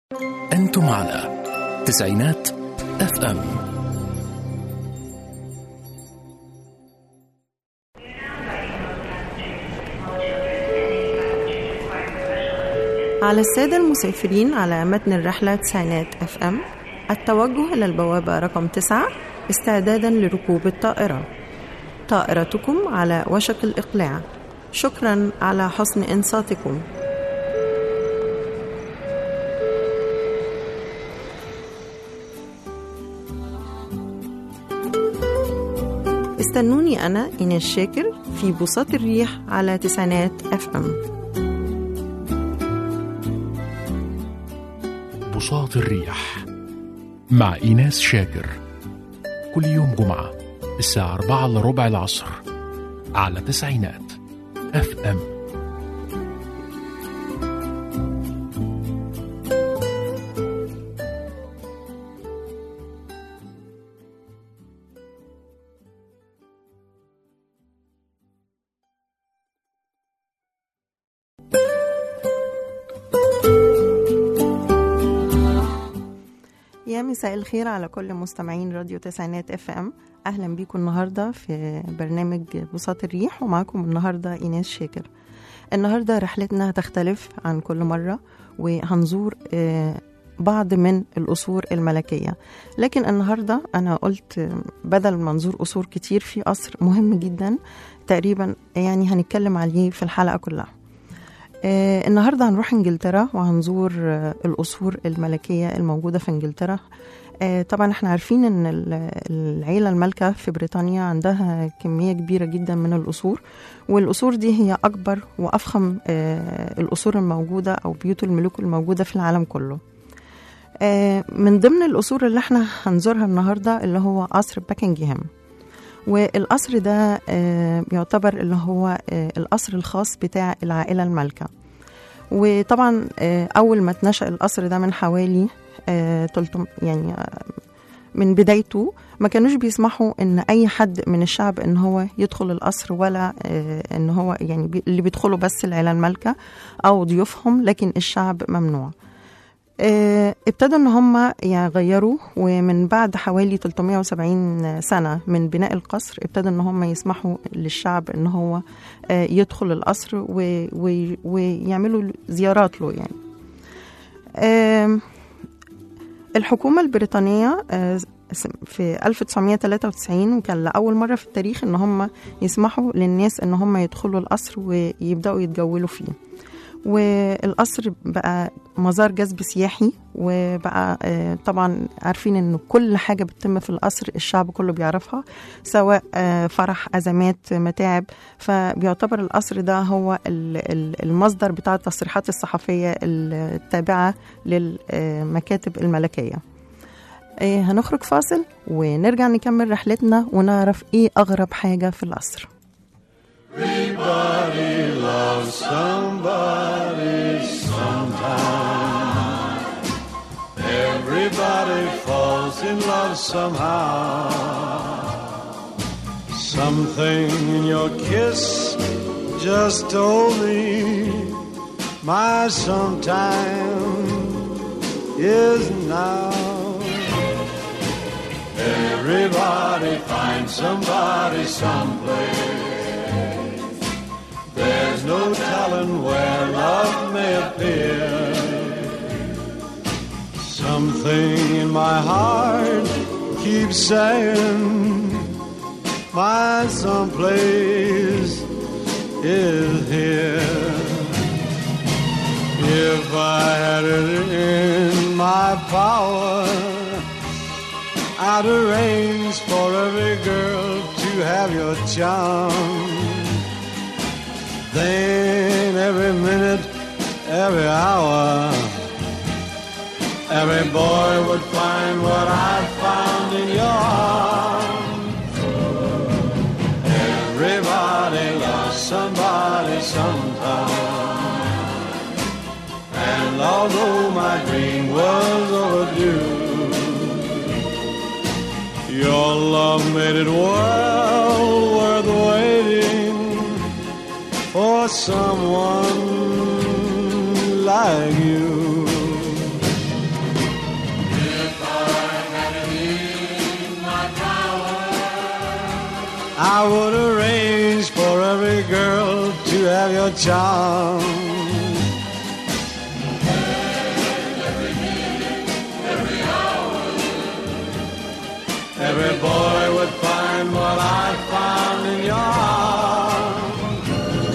أنتم على تسعينات اف ام على السادة المسافرين على متن الرحلة تسعينات اف ام التوجه إلى البوابة رقم تسعة استعدادا لركوب الطائرة طائرتكم على وشك الإقلاع شكرا على حسن إنصاتكم استنوني أنا إيناس شاكر في بساط الريح على تسعينات اف ام بساط الريح مع إيناس شاكر كل يوم جمعة الساعة أربعة إلا ربع العصر على تسعينات اف ام يا مساء الخير على كل مستمعين راديو تسعينات اف ام اهلا بيكم النهارده في برنامج بساط الريح ومعاكم النهارده ايناس شاكر النهارده رحلتنا هتختلف عن كل مره وهنزور آه، بعض من القصور الملكيه لكن النهارده انا قلت آه، بدل ما نزور قصور كتير في قصر مهم جدا تقريبا يعني هنتكلم عليه في الحلقه كلها آه النهارده هنروح انجلترا وهنزور آه القصور الملكيه الموجوده في انجلترا آه طبعا احنا عارفين ان ال- العيله المالكه في بريطانيا عندها كميه كبيره جدا من القصور والقصور دي هي اكبر وافخم آه القصور الموجوده او بيوت الملوك الموجوده في العالم كله آه من ضمن القصور اللي احنا هنزورها النهارده اللي هو قصر باكنجهام والقصر ده آه، يعتبر اللي هو آه، القصر الخاص بتاع العائلة المالكة وطبعا آه، أول ما اتنشأ القصر ده من حوالي آه، 300 يعني آه، من بدايته ما كانوش بيسمحوا ان اي حد من الشعب ان هو يدخل القصر ولا آه، ان هو يعني بي- اللي بيدخلوا بس العيله المالكه او ضيوفهم لكن الشعب ممنوع آه، ابتدوا ان هم يغيروا ومن بعد حوالي 370 سنه من بناء القصر ابتدوا ان هم يسمحوا للشعب ان هو آه، يدخل القصر و- و- ويعملوا زيارات له يعني آم، الحكومه البريطانيه آه، س- في 1993 وكان لأول مرة في التاريخ إن هم يسمحوا للناس إن هم يدخلوا القصر ويبدأوا يتجولوا فيه والقصر بقى مزار جذب سياحي وبقى آه، طبعا عارفين ان كل حاجه بتتم في القصر الشعب كله بيعرفها سواء آه، فرح ازمات متاعب فبيعتبر القصر ده هو ال- ال- المصدر بتاع التصريحات الصحفيه التابعه للمكاتب الملكيه آه، هنخرج فاصل ونرجع نكمل رحلتنا ونعرف ايه اغرب حاجه في القصر Everybody falls in love somehow. Something in your kiss just told me my sometime is now. Everybody finds somebody someplace. There's no telling where love may appear. Something in my heart keeps saying my someplace is here. If I had it in my power, I'd arrange for every girl to have your charm. Then every minute, every hour, every boy would find what I found in your arms. Everybody lost somebody sometime. And although my dream was overdue, your love made it well worth waiting for someone like you. would arrange for every girl to have your charm. Every boy would find what I found in your arms.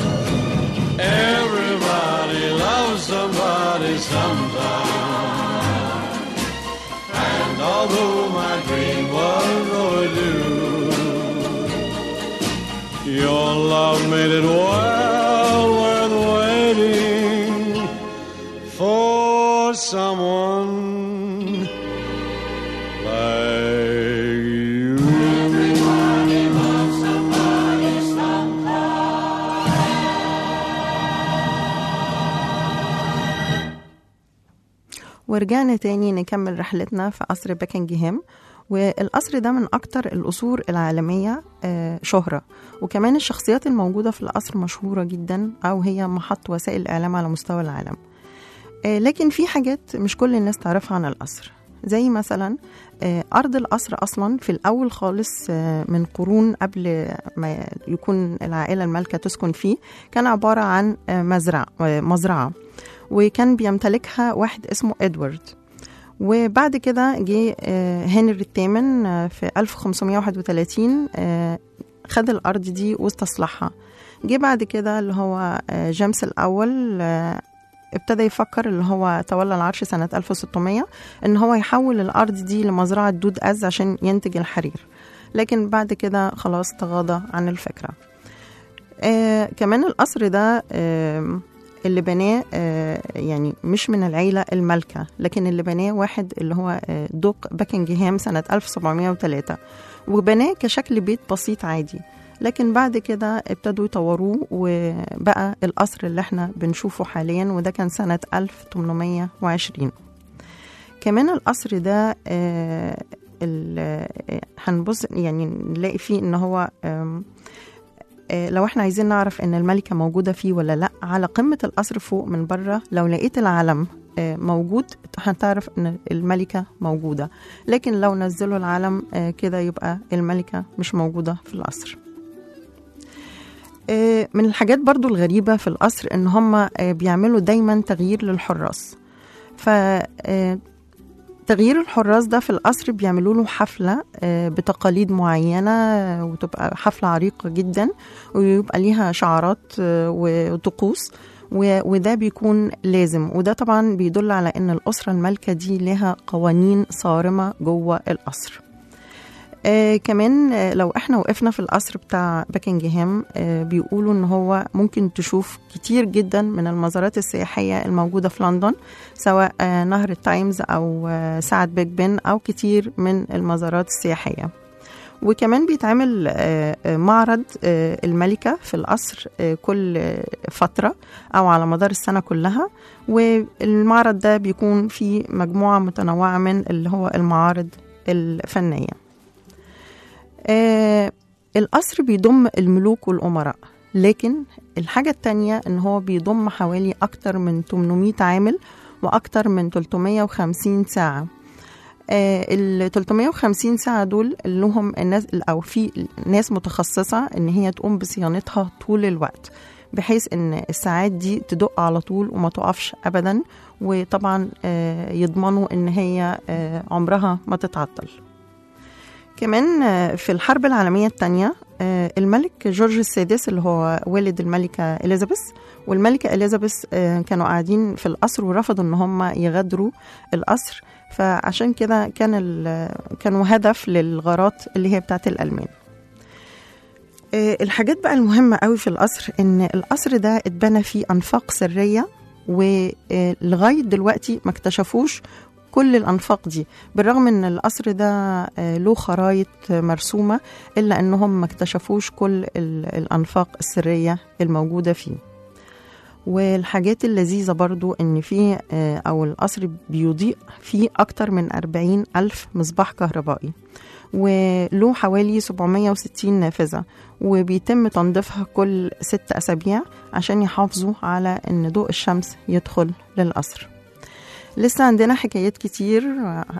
Everybody loves somebody sometime. And although my dream was overdue, your love made it well worth waiting for someone like you. ورجعنا تاني نكمل رحلتنا في قصر باكنجهام والقصر ده من أكتر القصور العالمية آه، شهرة وكمان الشخصيات الموجودة في القصر مشهورة جدا أو هي محط وسائل الإعلام على مستوى العالم آه، لكن في حاجات مش كل الناس تعرفها عن القصر زي مثلا آه، أرض القصر أصلا في الأول خالص آه، من قرون قبل ما يكون العائلة المالكة تسكن فيه كان عبارة عن آه، مزرعة آه، مزرعة وكان بيمتلكها واحد اسمه إدوارد وبعد كده جه آه، هنري الثامن آه، في 1531 آه، خد الأرض دي واستصلحها جه بعد كده اللي هو آه، جيمس الأول آه، ابتدى يفكر اللي هو تولى العرش سنة 1600 ان هو يحول الأرض دي لمزرعة دود أز عشان ينتج الحرير لكن بعد كده خلاص تغاضى عن الفكرة آه كمان القصر ده آه اللي بناه آه يعني مش من العيلة المالكة لكن اللي بناه واحد اللي هو آه دوق باكنجهام سنة 1703 وبناه كشكل بيت بسيط عادي لكن بعد كده ابتدوا يطوروه وبقى القصر اللي احنا بنشوفه حاليا وده كان سنة 1820 كمان القصر ده آه ال- آه، هنبص يعني نلاقي فيه ان هو آم، آه، لو احنا عايزين نعرف ان الملكة موجودة فيه ولا لا على قمة القصر فوق من بره لو لقيت العلم آه، موجود هتعرف ان الملكة موجودة لكن لو نزلوا العلم آه، كده يبقى الملكة مش موجودة في القصر آه، من الحاجات برضو الغريبة في القصر ان هم آه، بيعملوا دايما تغيير للحراس ف آه، تغيير الحراس ده في القصر بيعملوا له حفلة آه، بتقاليد معينة آه، وتبقى حفلة عريقة جدا ويبقى ليها شعارات آه، وطقوس و- وده بيكون لازم وده طبعا بيدل على ان الأسرة المالكة دي لها قوانين صارمة جوه القصر آه كمان آه لو احنا وقفنا في القصر بتاع باكنجهام آه بيقولوا ان هو ممكن تشوف كتير جدا من المزارات السياحية الموجودة في لندن سواء آه نهر التايمز او آه ساعة بيج بن او كتير من المزارات السياحية وكمان بيتعمل آه، آه، معرض آه، الملكة في القصر آه، كل آه، فترة أو على مدار السنة كلها والمعرض ده بيكون فيه مجموعة متنوعة من اللي هو المعارض الفنية آه، القصر بيضم الملوك والأمراء لكن الحاجة التانية إن هو بيضم حوالي أكتر من 800 عامل وأكتر من 350 ساعة ال 350 ساعة دول لهم الناس أو في ناس متخصصة إن هي تقوم بصيانتها طول الوقت بحيث إن الساعات دي تدق على طول وما تقفش أبدا وطبعا آه، يضمنوا إن هي آه، عمرها ما تتعطل كمان آه، في الحرب العالمية الثانية الملك جورج السادس اللي هو والد الملكة إليزابيث والملكة إليزابيث آه، كانوا قاعدين في القصر ورفضوا إن هم يغادروا القصر فعشان كده كان ال- كانوا هدف للغارات اللي هي بتاعت الألمان آه، الحاجات بقى المهمة قوي في القصر إن القصر ده اتبنى فيه أنفاق سرية ولغاية دلوقتي ما اكتشفوش كل الأنفاق دي بالرغم إن القصر ده آه، له خرايط مرسومة إلا إنهم ما اكتشفوش كل ال- الأنفاق السرية الموجودة فيه والحاجات اللذيذة برضو إن فيه آه، أو القصر بيضيء فيه أكتر من 40 ألف مصباح كهربائي وله حوالي 760 نافذة وبيتم تنظيفها كل ست أسابيع عشان يحافظوا على إن ضوء الشمس يدخل للقصر لسه عندنا حكايات كتير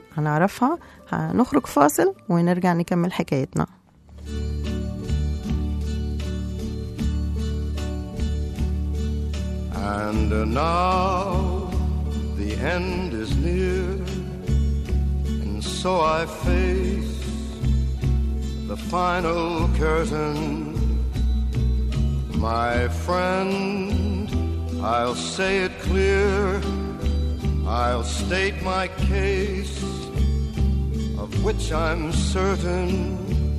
هنعرفها هنخرج فاصل ونرجع نكمل حكايتنا And uh, now the end is near, and so I face the final curtain. My friend, I'll say it clear, I'll state my case, of which I'm certain.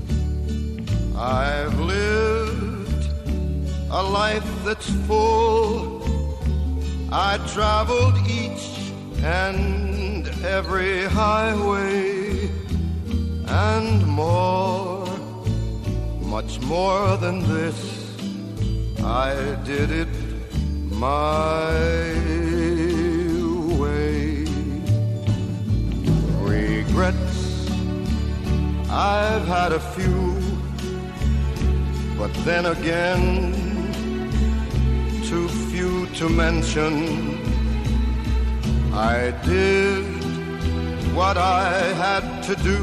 I've lived a life that's full. I traveled each and every highway and more, much more than this. I did it my way. Regrets, I've had a few, but then again, too few to mention. I did what I had to do,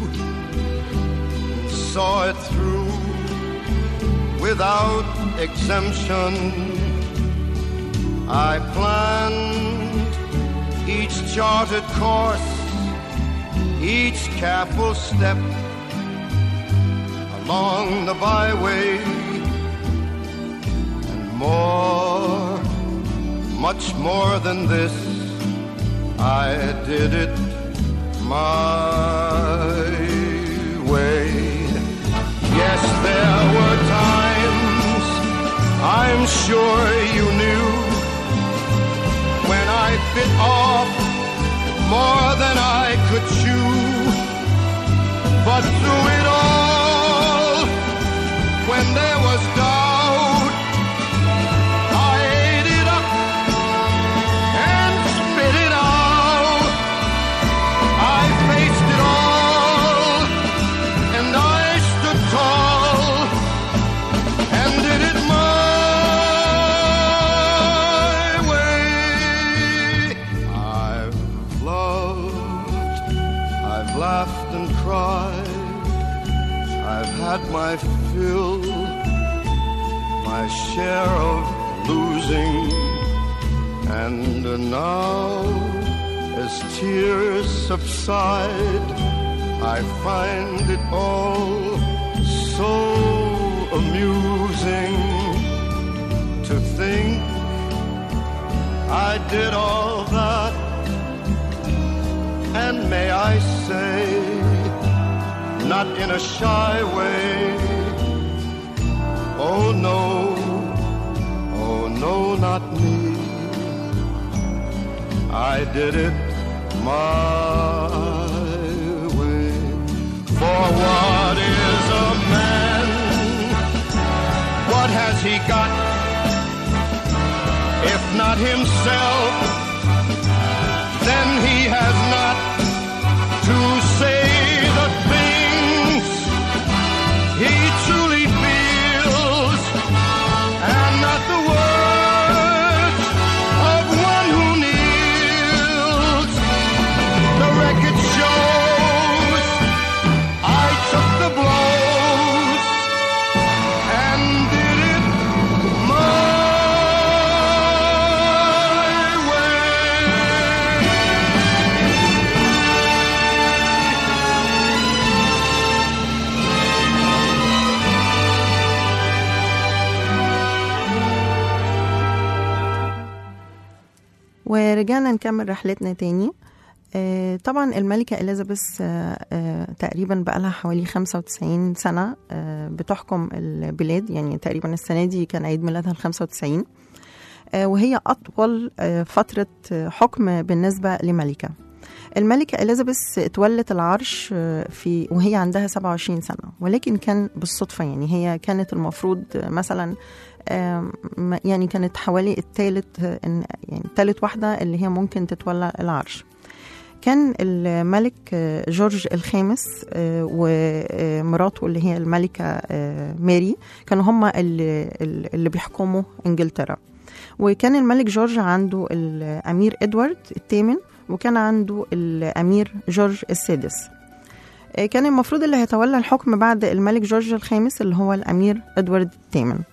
saw it through without exemption. I planned each charted course, each careful step along the byway, and more, much more than this, I did it my way. Yes, there were times I'm sure you knew when I bit off more than I could chew. But through it all, when there was doubt, I ate it up and spit it out. I faced it all, and I stood tall and did it my way. I've loved, I've laughed and cried, I've had my fill, my share of losing, and now as tears subside, I find it all so amusing to think I did all that. And may I say, not in a shy way, oh no, oh no, not me. I did it my way. For what is a man? What has he got? If not himself, then he has not to say the things he truly feels, and not the words of one who kneels. The record shows I took the blows and did it my ورجعنا نكمل رحلتنا تاني آه، طبعا الملكة إليزابيث آه، آه، تقريبا بقى لها حوالي 95 سنة آه، بتحكم البلاد يعني تقريبا السنة دي كان عيد ميلادها ال 95 آه، وهي أطول آه، فترة آه، حكم بالنسبة لملكة الملكة إليزابيث اتولت العرش آه، في وهي عندها 27 سنة ولكن كان بالصدفة يعني هي كانت المفروض آه، مثلا آم، ما- يعني كانت حوالي الثالث يعني الثالث واحدة اللي هي ممكن تتولى العرش كان الملك آه، جورج الخامس آه، ومراته اللي هي الملكة آه، ماري كانوا هما اللي, اللي بيحكموا انجلترا وكان الملك جورج عنده الامير ادوارد الثامن وكان عنده الامير جورج السادس آه، كان المفروض اللي هيتولى الحكم بعد الملك جورج الخامس اللي هو الامير ادوارد الثامن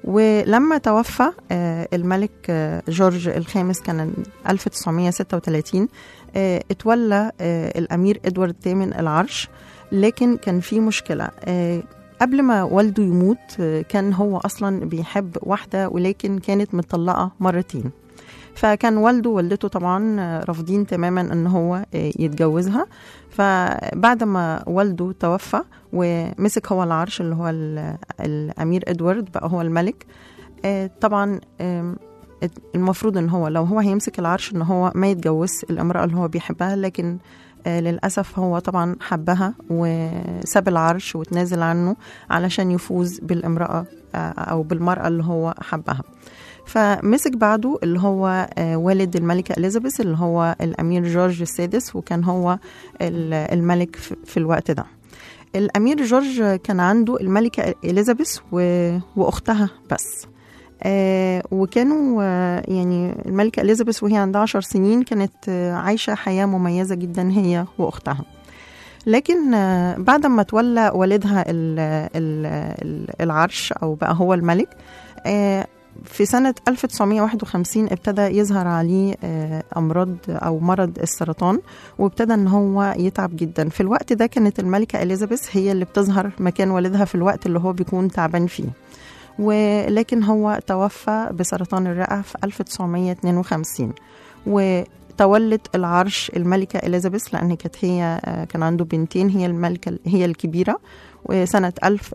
ولما توفى آه، الملك آه، جورج الخامس كان 1936 آه، اتولى آه، الأمير إدوارد الثامن العرش لكن كان في مشكلة آه، قبل ما والده يموت آه، كان هو أصلا بيحب واحدة ولكن كانت مطلقة مرتين فكان والده ووالدته طبعا آه، رافضين تماما ان هو آه، يتجوزها فبعد ما والده توفى ومسك هو العرش اللي هو ال- الامير ادوارد بقى هو الملك آه، طبعا آم، المفروض ان هو لو هو هيمسك العرش ان هو ما يتجوز الامراه اللي هو بيحبها لكن آه، للاسف هو طبعا حبها وساب العرش وتنازل عنه علشان يفوز بالامراه آه، او بالمراه اللي هو حبها فمسك بعده اللي هو آه، والد الملكة إليزابيث اللي هو الأمير جورج السادس وكان هو ال- الملك في في الوقت ده الأمير جورج كان عنده الملكة إليزابيث و- وأختها بس آه وكانوا آه يعني الملكة إليزابيث وهي عندها عشر سنين كانت آه عايشة حياة مميزة جدا هي وأختها لكن آه بعد ما تولى والدها ال ال ال العرش أو بقى هو الملك آه في سنة 1951 ابتدى يظهر عليه آه، أمراض أو مرض السرطان وابتدى إن هو يتعب جدا في الوقت ده كانت الملكة إليزابيث هي اللي بتظهر مكان والدها في الوقت اللي هو بيكون تعبان فيه ولكن هو توفى بسرطان الرئة في 1952 وتولت العرش الملكة إليزابيث لأن كانت هي آه، كان عنده بنتين هي الملكة هي الكبيرة وسنة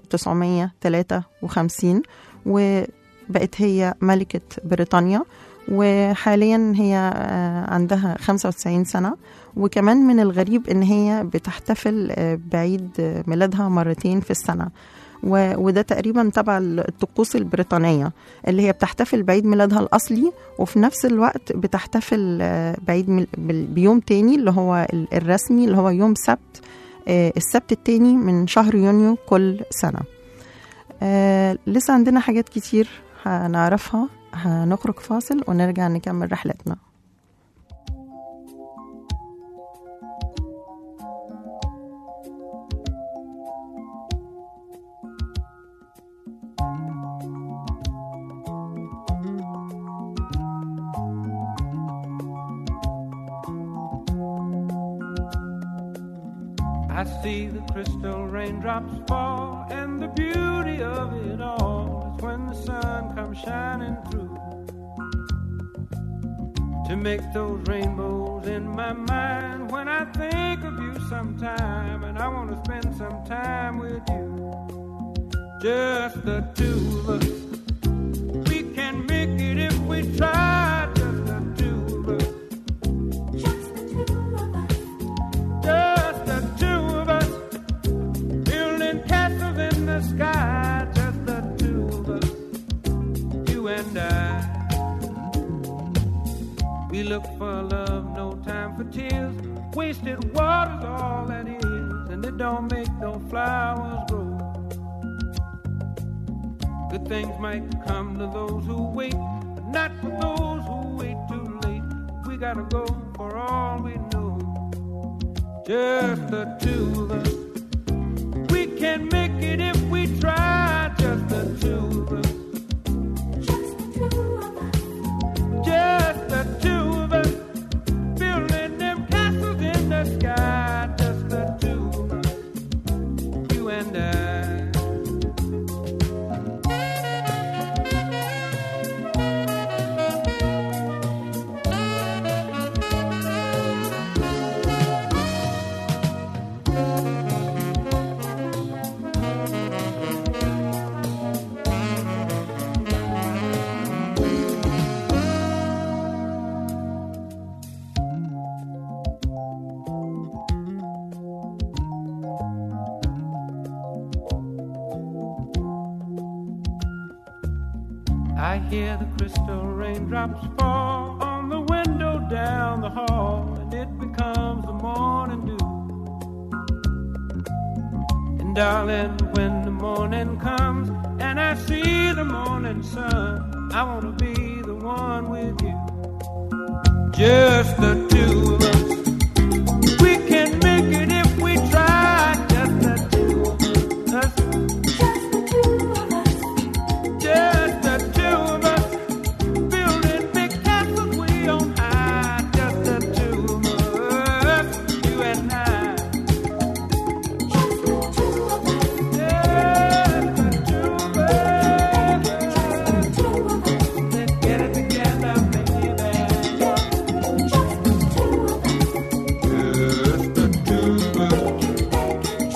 1953 وبقت هي ملكة بريطانيا وحاليا هي آه، عندها 95 سنة وكمان من الغريب ان هي بتحتفل آه، بعيد آه، ميلادها مرتين في السنة و- وده تقريبا تبع الطقوس البريطانية اللي هي بتحتفل بعيد ميلادها الأصلي وفي نفس الوقت بتحتفل آه، بعيد ميل- بال- بيوم تاني اللي هو ال- الرسمي اللي هو يوم سبت آه، السبت التاني من شهر يونيو كل سنة آه، لسه عندنا حاجات كتير هنعرفها هنخرج فاصل ونرجع نكمل رحلتنا I see the crystal raindrops fall, and the beauty of it all is when the sun comes shining through. To make those rainbows in my mind when I think of you sometime, and I want to spend some time with you. Just the two of us. We can make it if we try, just the two of us. Just the two of us building castles in the sky. Just the two of us, you and I. We look for love, no time for tears. Wasted water's all that is, and it don't make no flowers grow. Good things might come to those who wait, but not for those who wait too late. We gotta go for all we know just the two of us. We can make it if we try, just the two of us. Just the two of us, building them castles in the sky, just the two of us, you and I. I hear the crystal raindrops fall on the window down the hall, and it becomes the morning dew. And darling, when the morning comes and I see the morning sun, I want to be the one with you. Just the two of us. We can make it if we try. Just the two of us. Just way on high, just the two of us, you and I. Just the two of us. Let's get it together, baby. Just the two of us.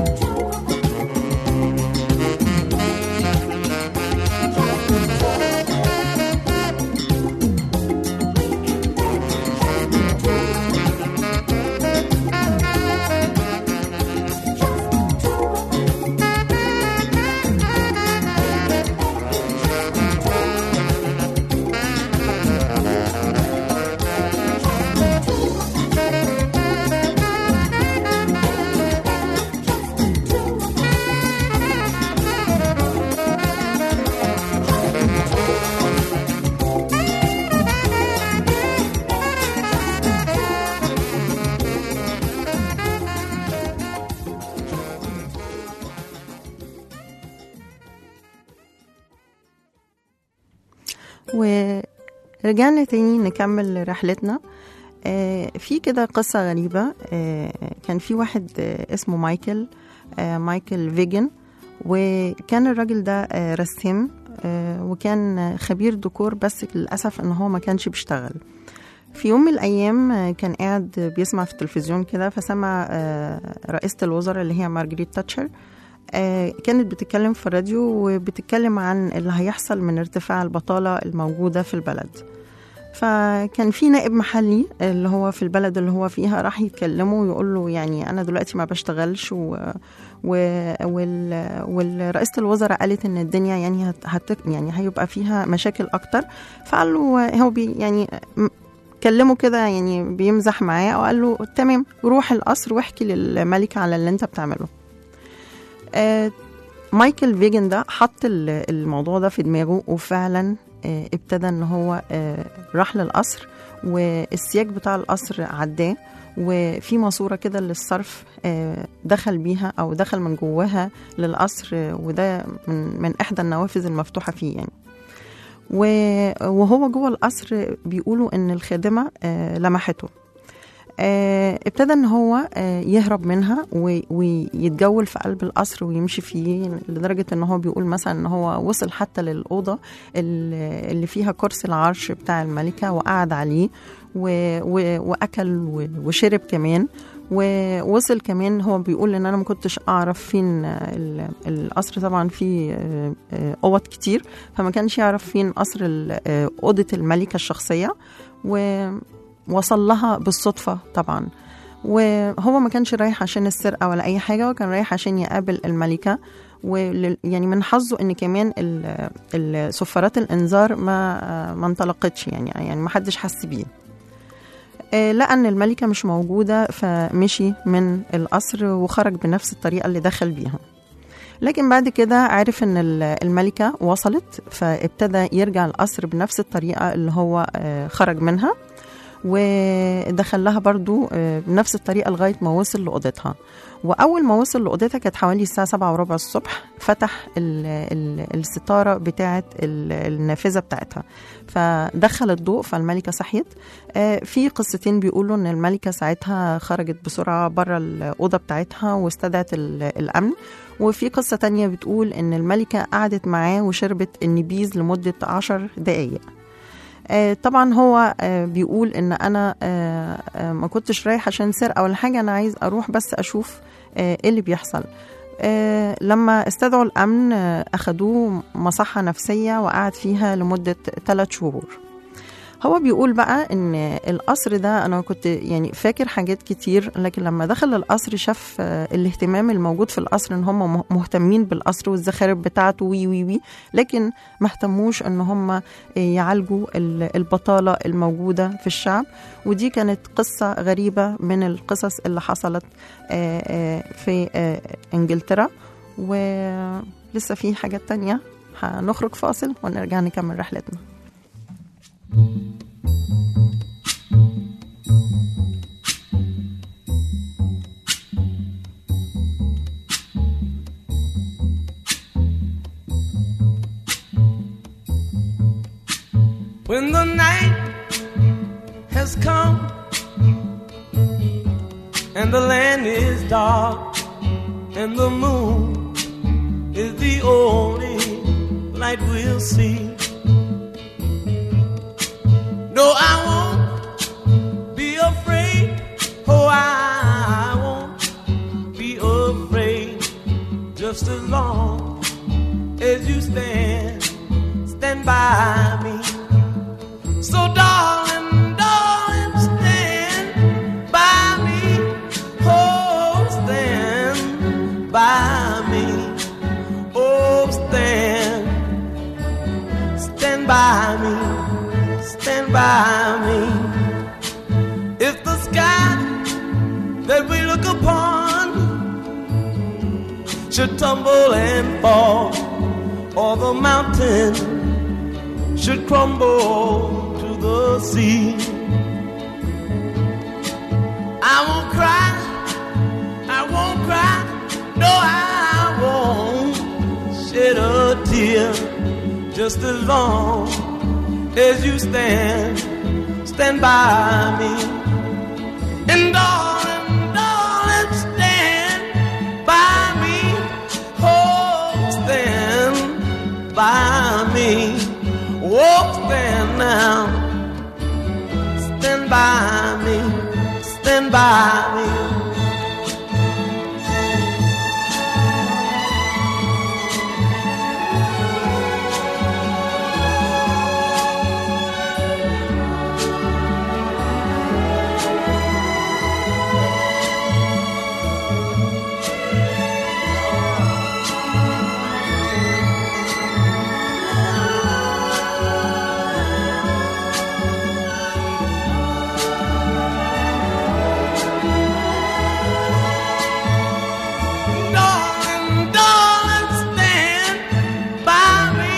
ورجعنا تاني نكمل رحلتنا آه، في كده قصة غريبة آه، كان في واحد آه، اسمه مايكل آه، مايكل فيجن وكان الراجل ده آه، رسام آه، وكان خبير ديكور بس للأسف إن هو ما كانش بيشتغل في يوم من الأيام آه، كان قاعد بيسمع في التلفزيون كده فسمع آه، رئيسة الوزراء اللي هي مارجريت تاتشر آه، كانت بتتكلم في الراديو وبتتكلم عن اللي هيحصل من ارتفاع البطالة الموجودة في البلد فكان في نائب محلي اللي هو في البلد اللي هو فيها راح يتكلمه ويقول له يعني انا دلوقتي ما بشتغلش و... و... وال... والرئيسة الوزراء قالت ان الدنيا يعني هت... هت... يعني هيبقى فيها مشاكل اكتر فقال له هو بي يعني م- كلمه كده يعني بيمزح معاه وقال له تمام روح القصر واحكي للملكة على اللي انت بتعمله آه، مايكل فيجن ده حط ال- الموضوع ده في دماغه وفعلا آه، ابتدى ان هو آه، راح للقصر والسياج بتاع القصر عداه وفي ماسورة كده للصرف آه، دخل بيها أو دخل من جواها للقصر آه، وده من, من إحدى النوافذ المفتوحة فيه يعني و- وهو جوه القصر بيقولوا إن الخادمة آه، لمحته آه، ابتدى ان هو آه، يهرب منها و- ويتجول في قلب القصر ويمشي فيه لدرجه ان هو بيقول مثلا ان هو وصل حتى للاوضه اللي اللي فيها كرسي العرش بتاع الملكه وقعد عليه و- و- واكل و- وشرب كمان ووصل كمان هو بيقول ان انا ما كنتش اعرف فين آه، ال- القصر طبعا فيه آه، آه، اوض كتير فما كانش يعرف فين قصر ال- آه، اوضه الملكه الشخصيه و وصل لها بالصدفة طبعا وهو ما كانش رايح عشان السرقة ولا أي حاجة هو كان رايح عشان يقابل الملكة ولل- يعني من حظه ان كمان ال- ال- سفارات الانذار ما ما انطلقتش يعني يعني ما حدش حس بيه آه، لقى ان الملكه مش موجوده فمشي من القصر وخرج بنفس الطريقه اللي دخل بيها لكن بعد كده عرف ان ال- الملكه وصلت فابتدى يرجع القصر بنفس الطريقه اللي هو آه، خرج منها ودخل لها برضو آه، بنفس الطريقة لغاية ما وصل لأوضتها وأول ما وصل لأوضتها كانت حوالي الساعة سبعة وربع الصبح فتح ال ال الستارة بتاعة ال- النافذة بتاعتها فدخل الضوء فالملكة صحيت آه، في قصتين بيقولوا إن الملكة ساعتها خرجت بسرعة بره الأوضة بتاعتها واستدعت ال- الأمن وفي قصة تانية بتقول إن الملكة قعدت معاه وشربت النبيذ لمدة عشر دقايق آه، طبعا هو آه، بيقول ان انا آه، آه، ما كنتش رايح عشان سرقه ولا حاجه انا عايز اروح بس اشوف آه، ايه اللي بيحصل آه، لما استدعوا الامن آه، اخدوه مصحه نفسيه وقعد فيها لمده ثلاث شهور هو بيقول بقى ان القصر ده انا كنت يعني فاكر حاجات كتير لكن لما دخل القصر شاف آه، الاهتمام الموجود في القصر ان هم مه- مهتمين بالقصر والزخارف بتاعته وي وي وي لكن ما اهتموش ان هم يعالجوا ال- البطاله الموجوده في الشعب ودي كانت قصه غريبه من القصص اللي حصلت آه، آه، في آه، انجلترا ولسه في حاجات تانية هنخرج فاصل ونرجع نكمل رحلتنا When the night has come, and the land is dark, and the moon is the only light we'll see. No, I won't be afraid. Oh, I won't be afraid. Just as long as you stand, stand by me. So, darling, darling, stand by me. Oh, stand by me. Oh, stand, stand by me. Stand by me. If the sky that we look upon should tumble and fall, or the mountain should crumble to the sea. I won't cry, I won't cry, no, I won't shed a tear just as long as you stand, stand by me. And darling, darling, stand by me. Oh, stand by me. Oh, stand now. Stand by me. Stand by me. Darling, darling, stand by me.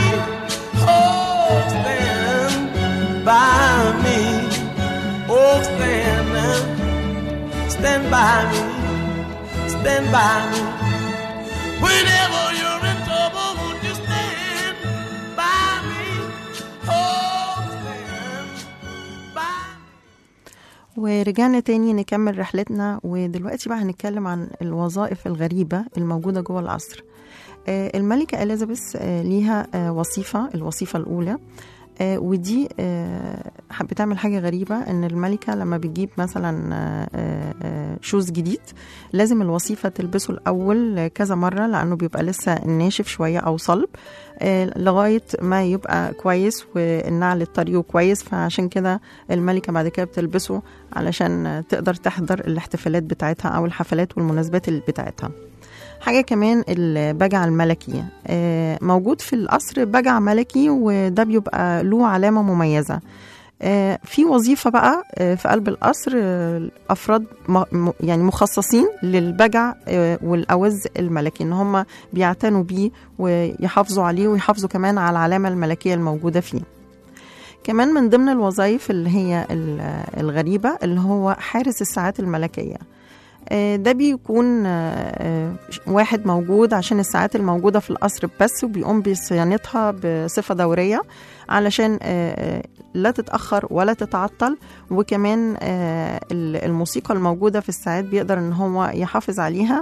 Oh, stand by me. Oh, stand now. Stand by me. Stand by me. Whenever you're in trouble, won't you stand by me? Oh, stand by me. ورجعنا تاني نكمل رحلتنا ودلوقتي بقى هنتكلم عن الوظائف الغريبة الموجودة جوه القصر آه، الملكة إليزابيث آه، ليها آه، وظيفة الوظيفة الأولى آه، ودي آه، حب- بتعمل حاجة غريبة إن الملكة لما بتجيب مثلا آه، آه، آه، شوز جديد لازم الوظيفة تلبسه الأول آه، كذا مرة لأنه بيبقى لسه ناشف شوية أو صلب آه، لغاية ما يبقى كويس والنعل طريقه كويس فعشان كده الملكة بعد كده بتلبسه علشان آه، تقدر تحضر الاحتفالات بتاعتها أو الحفلات والمناسبات اللي بتاعتها حاجة كمان البجع الملكي آه، موجود في القصر بجع ملكي وده بيبقى له علامة مميزة آه، في وظيفة بقى آه، في قلب القصر آه، أفراد م- م- يعني مخصصين للبجع آه، والأوز الملكي إن هم بيعتنوا بيه ويحافظوا عليه ويحافظوا كمان على العلامة الملكية الموجودة فيه كمان من ضمن الوظائف اللي هي ال- الغريبة اللي هو حارس الساعات الملكية آه، ده بيكون آه، آه، واحد موجود عشان الساعات الموجودة في القصر بس وبيقوم بصيانتها بصفة دورية علشان آه، آه، لا تتأخر ولا تتعطل وكمان آه، ال- الموسيقى الموجودة في الساعات بيقدر ان هو يحافظ عليها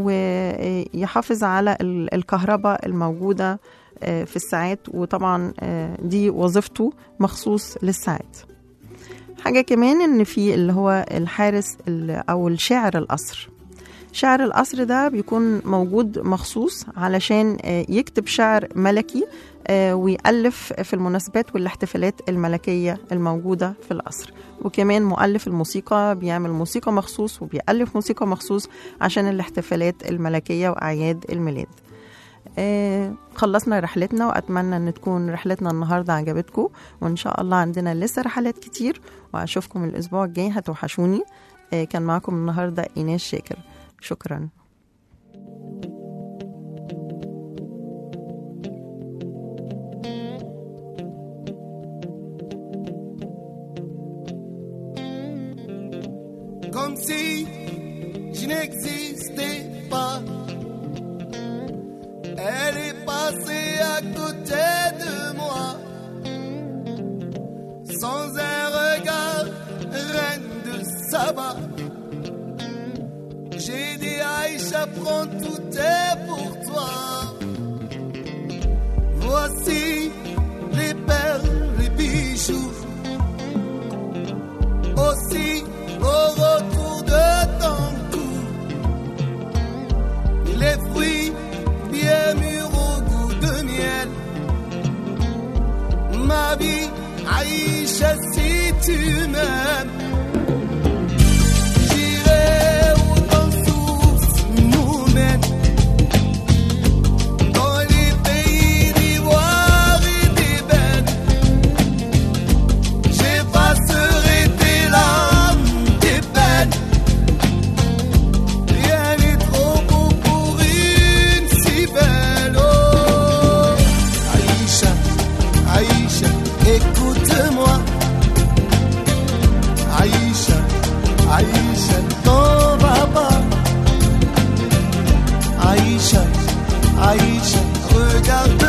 ويحافظ على ال- الكهرباء الموجودة آه، في الساعات وطبعا آه، دي وظيفته مخصوص للساعات حاجة كمان ان في اللي هو الحارس ال- او الشاعر القصر شعر القصر ده بيكون موجود مخصوص علشان آه، يكتب شعر ملكي آه، ويألف في المناسبات والاحتفالات الملكية الموجودة في القصر وكمان مؤلف الموسيقى بيعمل موسيقى مخصوص وبيألف موسيقى مخصوص عشان الاحتفالات الملكية وأعياد الميلاد آه، خلصنا رحلتنا وأتمنى أن تكون رحلتنا النهاردة عجبتكم وإن شاء الله عندنا لسه رحلات كتير وأشوفكم الأسبوع الجاي هتوحشوني آه، كان معاكم النهاردة إيناس شاكر شكراً comme si je n'existais pas. Elle est passée à côté de moi, sans un regard, là-bas. J'ai dit Aïcha, prends tout est pour toi. Voici les perles, les bijoux. Aussi au retour de ton cou. Les fruits bien mûrs au goût de miel. Ma vie, Aïcha, si tu m'aimes. J'irai où ton souffle nous mène. Dans les pays d'ivoire et d'ébène. J'effacerai tes larmes, tes peines. Rien n'est trop beau pour une si belle. Oh, Aïcha, Aïcha, écoute-moi. Aïcha, Aïcha, ton papa. Aïcha, Aïcha, regarde